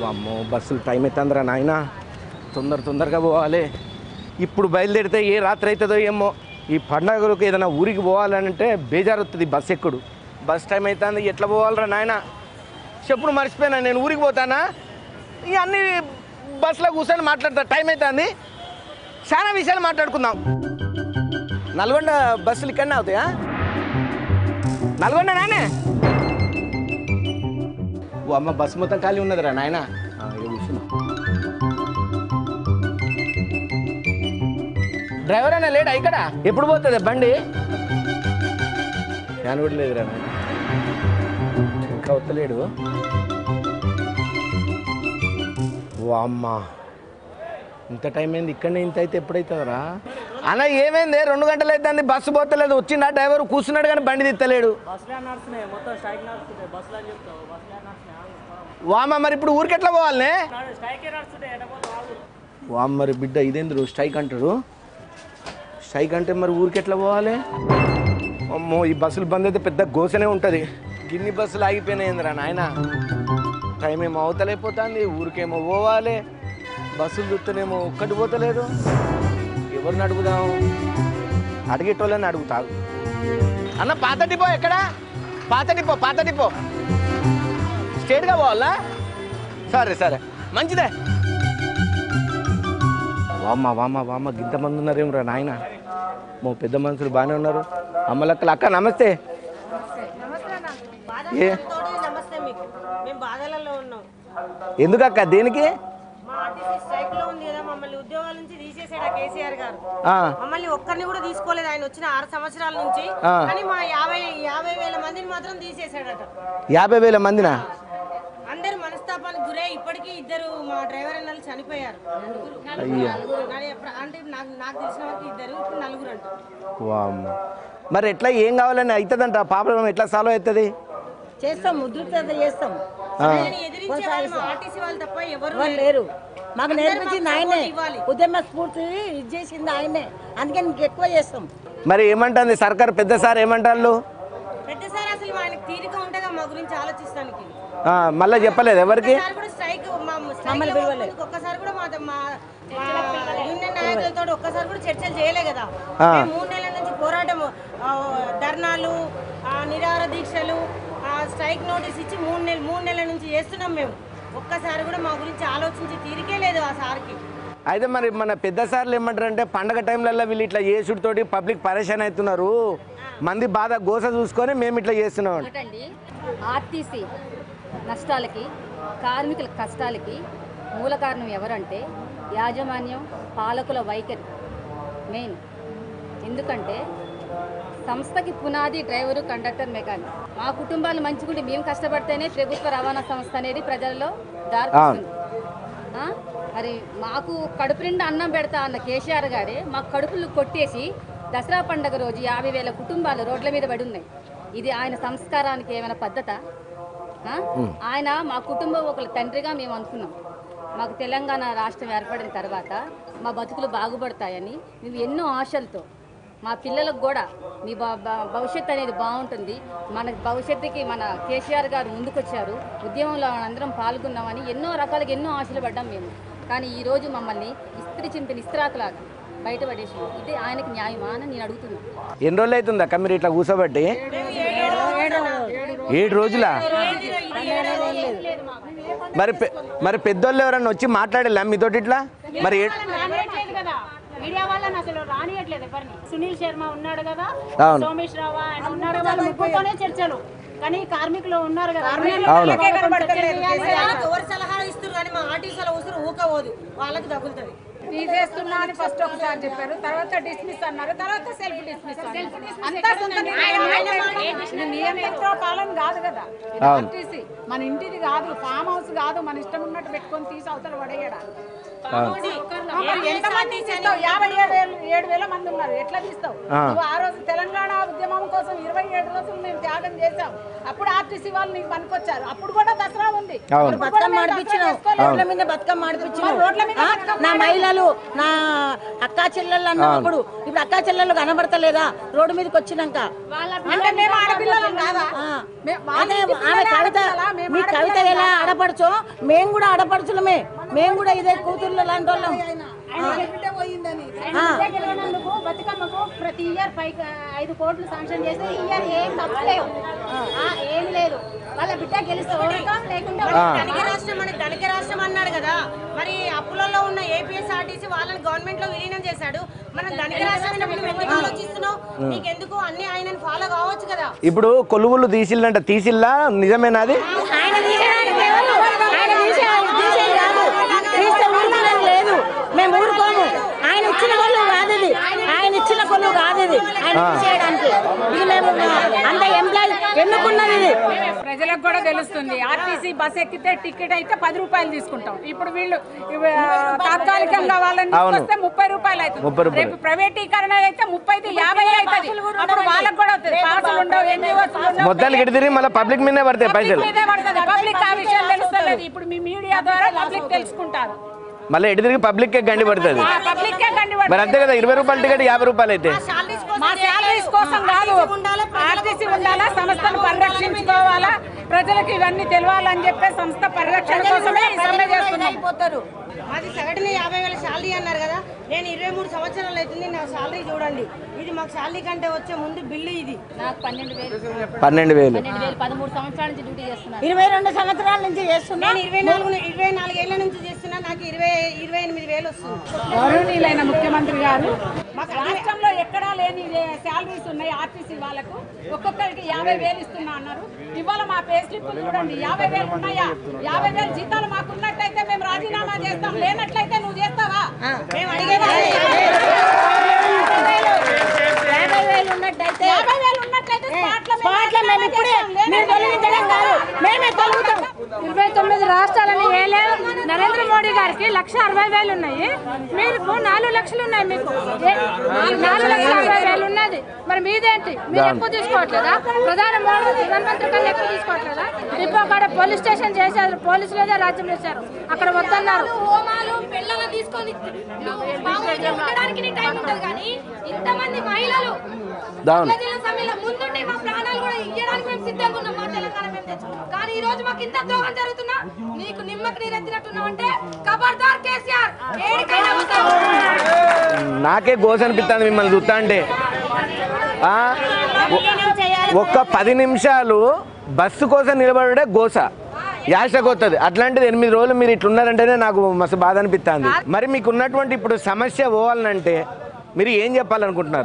అమ్మో బస్సులు టైం అవుతుందిరా నాయన తొందర తొందరగా పోవాలి ఇప్పుడు బయలుదేరితే ఏ రాత్రి అవుతుందో ఏమో ఈ పండగలకు ఏదైనా ఊరికి పోవాలంటే బేజారు వస్తుంది బస్ ఎక్కుడు బస్ టైం అవుతుంది ఎట్లా పోవాలరా నాయన చెప్పుడు మర్చిపోయినా నేను ఊరికి పోతానా ఇక అన్ని బస్సులో కూర్చొని మాట్లాడతా టైం అవుతుంది చాలా విషయాలు మాట్లాడుకుందాం నల్గొండ బస్సులు ఇక్కడనే అవుతాయా నల్గొండ నానే ఓ అమ్మ బస్సు మొత్తం ఖాళీ ఉన్నదిరా నాయన కూర్చున్నా డ్రైవర్ అన్న లేడా ఇక్కడ ఎప్పుడు పోతుంది బండి నేను కూడా లేదురా నాయన ఇంకా వస్తలేడు ఓ అమ్మ ఇంత టైం అయింది ఇక్కడనే ఇంత అయితే ఎప్పుడైతుందిరా అన్న ఏమైంది రెండు గంటలు అవుతుంది బస్సు పోతలేదు వచ్చిందా డ్రైవర్ కూర్చున్నాడు కానీ బండి తిత్తలేడు బస్సులో నడుస్తున్నాయి మొత్తం స్ట్రైక్ నడుస్తున్నాయి బస్సులో అని చెప్తావు బస్సులో నడుస్తున్నాయి వామ్మ మరి ఇప్పుడు ఊరికెట్లా పోవాలనే నాడు స్ట్రైకే నడుస్తున్నాయి ఎడపోతే ఆగు వామ్ మరి బిడ్డ ఇదేంద్రు స్ట్రైక్ అంటారు స్ట్రైక్ అంటే మరి ఊరికెట్లా పోవాలి అమ్మో ఈ బస్సులు బంద్ అయితే పెద్ద గోసనే ఉంటుంది గిన్ని బస్సులు ఆగిపోయినాయిందిరా నాయన టైం ఏమో అవతలైపోతుంది ఊరికేమో పోవాలి బస్సులు చూస్తేనేమో ఒక్కటి పోతలేదు ఎవరిని అడుగుదాం అడిగేటోళ్ళని అడుగుతావు అన్న పాత డిపో ఎక్కడ పాత డిపో పాత డిపో స్ట్రేట్గా పోవాలా సరే సరే మంచిదే వామ్మ వామ్మ వామ్మ గింతమంది ఉన్నారేం రా నాయన మా పెద్ద మనుషులు బాగానే ఉన్నారు అమ్మలక్కలు అక్క నమస్తే ఏ తోడు నమస్తే మీకు మేము బాధలలో ఉన్నాం ఎందుకక్క దేనికి మా ఆర్టీసీ స్ట్రైక్ లో ఉంది కదా మమ్మల్ని ఉద్యోగాల నుంచి తీసేసాడు ఆ కేసీఆర్ గారు ఆ, మమ్మల్ని ఒక్కరిని కూడా తీసుకోలేదు ఆయన వచ్చిన ఆరు సంవత్సరాల నుంచి ఆ. కానీ మా యాభై యాభై వేల మందిని మాత్రం తీసేసాడట యాభై వేల మందినా అందరు మనస్తాపానికి గురై ఇప్పటికీ ఇద్దరు మా డ్రైవర్ అన్నలు చనిపోయారు అయ్యా కానీ ఎప్పుడు- అంటే నాకు నాకు తెలిసిన వరకు ఇద్దరు ఇప్పుడు నలుగురు అంట వామ్మ మరి ఎట్లా ఏం కావాలని అవుతుందంట ప్రాబ్లం ఎట్లా సాల్వ్ అవుతుంది చేస్తాం ముద్రత చేస్తాం ఆయనని ఎదిరించే వాళ్ళు మా ఆర్టీసీ వాళ్ళు తప్ప ఎవరు ఎవరు లేరు మాకు నేర్పించింది ఆయనే ఉద్యమ స్ఫూర్తి ఇది చేసింది ఆయనే అందుకే నీకు ఎక్కువ చేస్తాం మరి ఏమంటుంది సర్కార్ పెద్ద సార్ ఏమంటారు పెద్దసారి అసలు ఆయనకి తీరిక ఉంటగా మా గురించి ఆలోచిస్తానికి ఆ, మళ్ళా చెప్పలేదు ఎవరికి ఒక్కసారి కూడా స్ట్రైక్ మా స్ట్రైక్ లో పోకపోతే ఒక్కసారి కూడా మా మా మా యూనియన్ నాయకులతో ఒక్కసారి కూడా చర్చలు చేయలే కదా ఆ. మేము మూడు నెలల నుంచి పోరాటం ఆ, ధర్నాలు ఆ, నిరాహార దీక్షలు ఆ, స్ట్రైక్ నోటీస్ ఇచ్చి మూడు నెలలు మూడు నెలల నుంచి చేస్తున్నాం మేము ఒక్కసారి కూడా మా గురించి ఆలోచించి తీరికే లేదు ఆ సార్కి అయితే మరి మన పెద్ద సార్లు ఏమంటారు అంటే పండగ టైంలలో వీళ్ళు ఇట్లా చేసుడితోటి పబ్లిక్ పరేషాన్ అవుతున్నారు మంది బాధ గోస చూసుకొని మేము ఇట్లా చేస్తున్నాం అంట. ఒకటండి ఆర్టీసీ నష్టాలకి కార్మికుల కష్టాలకి మూల కారణం ఎవరంటే యాజమాన్యం పాలకుల వైఖరి మెయిన్ ఎందుకంటే సంస్థకి పునాది డ్రైవరు కండక్టర్ మెకానిక్ మా కుటుంబాలు మంచిగుండి మేము కష్టపడితేనే ప్రభుత్వ రవాణా సంస్థ అనేది ప్రజల్లో దారితీస్తుంది ఆ? మరి మాకు కడుపు నిండా అన్నం పెడతా అన్న కేసీఆర్ గారే మా కడుపులు కొట్టేసి దసరా పండగ రోజు యాభై వేల కుటుంబాలు రోడ్ల మీద పడి ఉన్నాయి ఇది ఆయన సంస్కారానికి ఏమైనా పద్ధత ఆ? ఆయన మా కుటుంబం ఒకళ్ళ తండ్రిగా మేము అనుకున్నాం మాకు తెలంగాణ రాష్ట్రం ఏర్పడిన తర్వాత మా బతుకులు బాగుపడతాయని మేము ఎన్నో ఆశలతో మా పిల్లలకు కూడా మీ భ- భ- భవిష్యత్తు అనేది బాగుంటుంది మన భవిష్యత్తుకి మన కేసీఆర్ గారు ముందుకొచ్చారు ఉద్యమంలో అందరం పాల్గొన్నామని ఎన్నో రకాలుగా ఎన్నో ఆశలు పడ్డాం మేము కానీ ఈ రోజు మమ్మల్ని ఇస్త్రీ చింపిన ఇస్త్రాకులాగా బయటపడేసి ఇది ఆయనకి న్యాయమా అని నేను అడుగుతున్నాను ఎన్ని రోజులు అవుతుంది అక్క మీరు ఇట్లా కూర్చోబట్టి ఏడు రోజులా మరి పె- మరి పెద్దోళ్ళు ఎవరన్నా వచ్చి మాట్లాడలే మీతోటి ఇట్లా మరి ఏ- రానియట్లేదు కదా మీడియా వాళ్ళని అసలు రానియట్లేదు ఎవరిని సునీల్ శర్మ ఉన్నాడు కదా అవును. సోమేష్ రావు ఆయన ఉన్నారు కదా వాళ్ళ ముగ్గురుతోనే చర్చలు కానీ కార్మికులు ఉన్నారు కదా అవును ఎవరు సలహా ఇస్తారు కానీ మా ఆర్టీసీలో ఉసురు ఊకపోదు వాళ్ళకి తగులుతుంది తీసేస్తున్నా అని ఫస్ట్ ఒకసారి చెప్పారు తర్వాత డిస్మిస్ అన్నారు తర్వాత సెల్ఫ్ డిస్మిస్ అంతా సొంత నిర్ణయం. నియంత్రణ పాలన కాదు కదా ఇది అవును. ఆర్టీసీ మన ఇంటిది కాదు ఫామ్ హౌస్ కాదు మన ఇష్టం ఉన్నట్టు పెట్టుకొని తీసి అవతల పడేయడా మరి ఎంతమంది తీస్తావు యాభై ఏడు వేలు ఏడు వేల మంది ఉన్నారు ఎట్లా తీస్తావు ఆ. నువ్వు ఆ రోజు తెలంగాణ ఉద్యమం కోసం ఇరవై ఏడు రోజులు మేము త్యాగం చేశాం అప్పుడు ఆర్టీసీ వాళ్ళు నీకు పనికొచ్చారు అప్పుడు కూడా దసరా ఉంది అవును. అప్పుడు కూడా బతుకమ్మ మేము దసరా ఆడిపించినావు చేసుకోలేదు. రోడ్ల మీద బతుకమ్మ ఆడిపించినావు మరి రోడ్ల మీద ఆ? బతుకమ్మ నా మహిళలు నా అక్కా చెల్లెళ్ళు అన్నప్పుడు ఇప్పుడు అక్కా చెల్లెళ్ళు కనబడతలేదా రోడ్డు మీదకి వచ్చినాక అంటే మేము ఆడపిల్లలం కాదా ఆ. మే- వాళ్ళ అదే ఇంటి ఆమె పిల్లలే కవిత ఆడపిల్లలా? మేము మీ కవిత ఆడపిల్లలం ఎలా కాదా? ఆడపడుచో మేము కూడా ఆడపడుచులమే మేము కూడా ఇదే కూతుర్లు లాంటి వాళ్ళం ఆ. గెలవనందుకు బతుకమ్మకు ప్రతి ఇయర్ పైకి ఐదు కోట్లు శాంక్షన్ చేస్తే ఈ ఇయర్ ఏం తప్పలేవు ఆ, ఏం లేదు వాళ్ళ బిడ్డ గెలిస్తే ఓడకం లేకుంటే ఆ. ధనిక రాష్ట్రం అని ధనిక రాష్ట్రం అన్నాడు కదా మరి అప్పులలో ఉన్న ఏపీఎస్ఆర్టీసీ వాళ్ళని గవర్నమెంట్ లో విలీనం చేశాడు మనం ధనిక రాష్ట్రం అయినప్పుడు నువ్వు ఎందుకు ఆలోచిస్తున్నావు నీకెందుకు అన్ని ఆయనని ఫాలో కావచ్చు కదా ఇప్పుడు కొలువులు తీసిల్లంట తీసిల్లా నిజమేనాది ఆయన తీసేయడానికి ఎవరు? ఆయన తీసే- తీసేది కాదు. తీస్తే ఊరుకునేది లేదు మేము ఊరుకోము ఆయన ఇచ్చిన కొలువు కాదు ఇది ఆయన ఇచ్చిన కొలువు కాదు ఇది ఆయన తీసేయడానికి ఇది మేము అంత ఎంప్లాయీ ఎన్నుకున్నది ఇది ప్రజలకు కూడా తెలుస్తుంది ఆర్టీసీ బస్ ఎక్కితే టికెట్ అయితే పది రూపాయలు తీసుకుంటాం ఇప్పుడు వీళ్ళు ఇవి, ఆ, తాత్కాలికంగా వాళ్ళని అవును. తీసుకొస్తే ముప్పై రూపాయలు ముప్పై అవుతుంది రూపాయలు. రేపు ప్రైవేటీకరణ అయితే ముప్పై యాభై అవుతుంది అప్పుడు వాళ్ళకి కూడా అవుతుంది పాసులు ఉండవు ఎన్జిఓస్ మొత్తానికి ఇటు తిరిగి మళ్ళీ పబ్లిక్ మీదే పడతాయి పైసలు పబ్లిక్ ఆ విషయం తెలుస్తలేదు ఇప్పుడు మీ మీడియా ద్వారా పబ్లిక్ తెలుసుకుంటారు మళ్ళీ ఎటు తిరిగి పబ్లిక్ గండి పడుతుంది ఆ పబ్లిక్ గండి మరి అంతే కదా ఇరవై రూపాయల టికెట్ యాభై రూపాయలు అయితే శాలరీస్ కోసం మా శాలరీస్ కోసం కాదు ఉండాలి, ఆర్టీసీ ఉండాలా సంస్థను పరిరక్షించుకోవాలా ప్రజలకు ఇవన్నీ తెలియాలని చెప్పే సంస్థ పరిరక్షణ కోసమే ఈ సమ్మె చేస్తున్నాం అయిపోతారు మాది సగటున యాభై వేల శాలరీ అన్నారు కదా నేను ఇరవై మూడు సంవత్సరాలు అవుతుంది నా శాలరీ చూడండి ఇది మాకు శాలరీ కంటే వచ్చే ముందు బిల్లు ఇది నాకు పన్నెండు వేలు పన్నెండు వేలు పన్నెండు వేలు పదమూడు సంవత్సరాల నుంచి డ్యూటీ చేస్తున్నాను ఇరవై రెండు సంవత్సరాల నుంచి చేస్తున్నా నేను ఇరవై నాలుగు ఇరవై నాలుగు ఏళ్ల నుంచి చేస్తున్నా నాకు ఇరవై ఇరవై ఎనిమిది వేలు వస్తుంది గౌరవనీయులైన ముఖ్యమంత్రి గారు రాష్ట్రంలో ఎక్కడా లేని శాలరీస్ ఉన్నాయి ఆర్టీసీ వాళ్ళకు ఒక్కొక్కరికి యాభై వేలు ఇస్తున్నా అన్నారు ఇవాళ మా పే స్లిప్ చూడండి యాభై వేలు ఉన్నాయా యాభై వేలు జీతాలు మాకు ఉన్నట్టయితే మేము రాజీనామా చేస్తాం లేనట్లయితే నువ్వు చేస్తావా మేము అడిగేది యాభై వేలు ఉన్నట్టయితే యాభై వేలు ఉన్నట్లయితే స్పాట్లో మేము స్పాట్లో మేము ఇప్పుడే మీరు తొలగించడం కాదు మేమే తొలగుతాం ఇరవై తొమ్మిది రాష్ట్రాలని ఏలే నరేంద్ర మోడీ గారికి లక్ష అరవై వేలు ఉన్నాయి మీకు నాలుగు లక్షలు ఉన్నాయి మీకు ఏ- నాలుగు లక్షల అరవై వేలు ఉన్నది మరి మీదేంటి మీరు ఎక్కువ తీసుకోవట్లేదా ప్రధాన మోడీ ప్రధానమంత్రి కన్నా ఎక్కువ తీసుకోవట్లేదా ఇప్పుడు అక్కడ పోలీస్ స్టేషన్ చేశారు పోలీసులదే రాజ్యం చేశారు అక్కడ వద్దన్నారు హోమాలు పిల్లలు తీసుకొని మామూలుగా ఉండడానికి నీ టైం ఉంటుంది కానీ ఇంతమంది మహిళలు దావును ప్రజల సమ్మెలో ముందుండి మా ప్రాణాలు కూడా ఇయ్యడానికి మేము సిద్ధంగా ఉన్నాం మా తెలంగాణ మేము తెచ్చుకున్నాం కానీ ఈ రోజు మాకు ఇంత ద్రోహం జరుగుతున్నా నీకు నిమ్మకి నీరెత్తినట్టున్నావు అంటే ఖబర్దార్ కేసీఆర్ ఏడికైనా వస్తావు నాకే గోస అనిపిస్తుంది మిమ్మల్ని చూస్తా అంటే ఆ? ఒ- ఒక్క పది నిమిషాలు బస్సు కోసం నిలబడే గోస యాసకు వస్తుంది అట్లాంటిది ఎనిమిది రోజులు మీరు ఇట్లున్నారంటేనే నాకు మస్తు బాధ అనిపిస్తుంది మరి మీకు ఉన్నటువంటి ఇప్పుడు సమస్య పోవాలంటే మీరు ఏం చెప్పాలనుకుంటున్నారు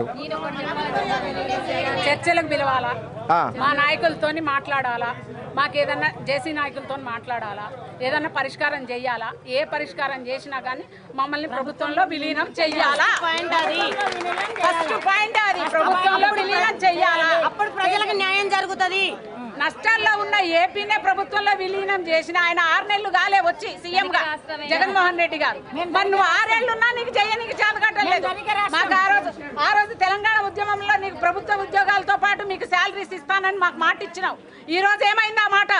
చర్చలకు పిలవాలా ఆ. మా నాయకులతోని మాట్లాడాలా మాకు ఏదన్నా జేసీ నాయకులతో మాట్లాడాలా ఏదన్నా పరిష్కారం చెయ్యాలా ఏ పరిష్కారం చేసినా కానీ మమ్మల్ని ప్రభుత్వంలో విలీనం చెయ్యాలా ఫస్ట్ పాయింట్ అది ప్రభుత్వంలో విలీనం చెయ్యాలా అప్పుడు ప్రజలకు న్యాయం జరుగుతుంది నష్టాల్లో ఉన్న ఏపీనే ప్రభుత్వంలో విలీనం చేసిన ఆయన ఆరు నెలలు కాలే వచ్చి సీఎం గా జగన్మోహన్ రెడ్డి గారు మరి నువ్వు ఆరేళ్లు ఉన్నా నీకు చేయనీకి చేత కట్టలేదు మాకు ఆ రోజు ఆ రోజు తెలంగాణ ఉద్యమంలో నీకు ప్రభుత్వ ఉద్యోగాలతో పాటు మీకు శాలరీస్ ఇస్తానని మాకు మాట ఇచ్చినావు ఈ రోజు ఏమైంది ఆ మాట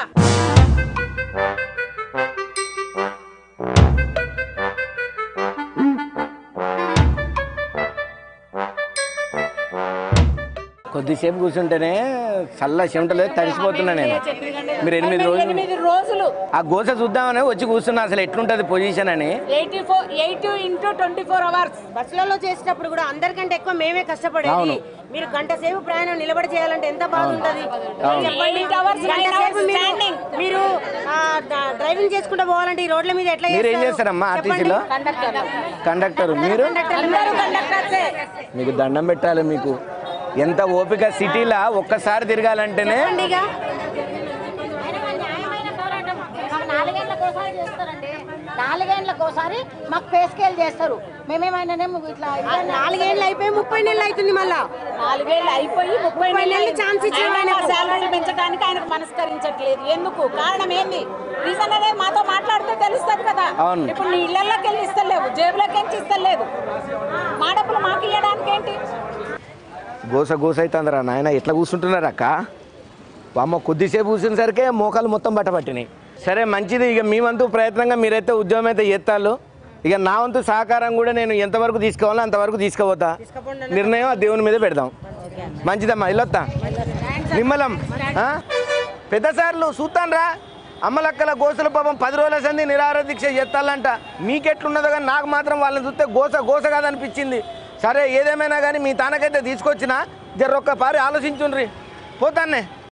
కొద్దిసేపు కూర్చుంటేనే చల్ల చెమటలే తడిసిపోతున్నా నేను మీరు ఎనిమిది రోజులు ఎనిమిది రోజులు ఆ గోస చూద్దామని వచ్చి కూర్చున్నా అసలు ఎట్లుంటది పొజిషన్ అని eighty four eight into twenty four hours బస్సులలో చేసేటప్పుడు కూడా అందరికంటే ఎక్కువ మేమే కష్టపడేది అవును. మీరు గంట సేపు ప్రయాణం నిలబడి చేయాలంటే ఎంత బాధ ఉంటది అవును. చెప్పండి Eight hours, గంట nine hours సేపు మీరు- standing. మీరు ఆ, డ- డ్రైవింగ్ చేసుకుంటూ పోవాలంటే ఈ రోడ్ల మీద ఎట్లా మీరు ఏం చేస్తారు? చేస్తారమ్మా చెప్పండి. ఆర్టీసీలో కండక్టర్ మీరు అందరూ కండక్టర్సే మీకు దండం పెట్టాలి మీకు ఎంత ఓపిక సిటీలా ఒక్కసారి తిరగాలంటేనే ఇక న్యాయమైన పోరాటం మాకు నాలుగేళ్లకు ఒకసారి చేస్తారండి నాలుగేళ్లకు ఒకసారి మాకు పే స్కేల్ చేస్తారు మేమేమైనానేమో ఇట్లా ఆ నాలుగేళ్ళు అయిపోయి ముప్పై నెలలు అవుతుంది మళ్ళా నాలుగేళ్ళు అయిపోయి ముప్పై ముప్పై నెలలు నెలలు ఛాన్స్ ఇచ్చిండు ఆయన ఆయనకు. శాలరీలు పెంచడానికి ఆయనకు మనస్కరించట్లేదు ఎందుకు కారణం ఏంది రీజన్ అనేది మాతో మాట్లాడితే తెలుస్తుంది కదా అవును. ఇప్పుడు నీ ఇళ్లలోకి వెళ్ళి ఇస్తలేవు జేబులోకి వెళ్ళి ఇస్తలేదు మా డబ్బులు మాకు ఇవ్వడానికి ఏంటి గోస గోస అవుతుందిరా నాయన ఎట్లా కూర్చుంటున్నారు అక్క అమ్మ కొద్దిసేపు కూర్చునేసరికే మోకాలు మొత్తం బట్టపట్టినాయి సరే మంచిది ఇక మీ వంతు ప్రయత్నంగా మీరైతే ఉద్యోగం అయితే చేస్తారు ఇక నా వంతు సహకారం కూడా నేను ఎంతవరకు తీసుకోవాలో అంతవరకు తీసుకుపోతా నిర్ణయం ఆ దేవుని మీద పెడదాం మంచిదమ్మా వెళ్ళొత్తా నిమ్మలం ఆ? పెద్ద సార్లు చూస్తాను రా అమ్మలక్కల గోసల పాపం పది రోజుల సంది నిరాహార దీక్ష చేస్తాలంట మీకెట్లున్నదో కానీ నాకు మాత్రం వాళ్ళని చూస్తే గోస గోస కాదనిపించింది సరే ఏదేమైనా కానీ మీ తానకైతే తీసుకొచ్చినా జర ఒక్క పారి ఆలోచించుండ్రి పోతానే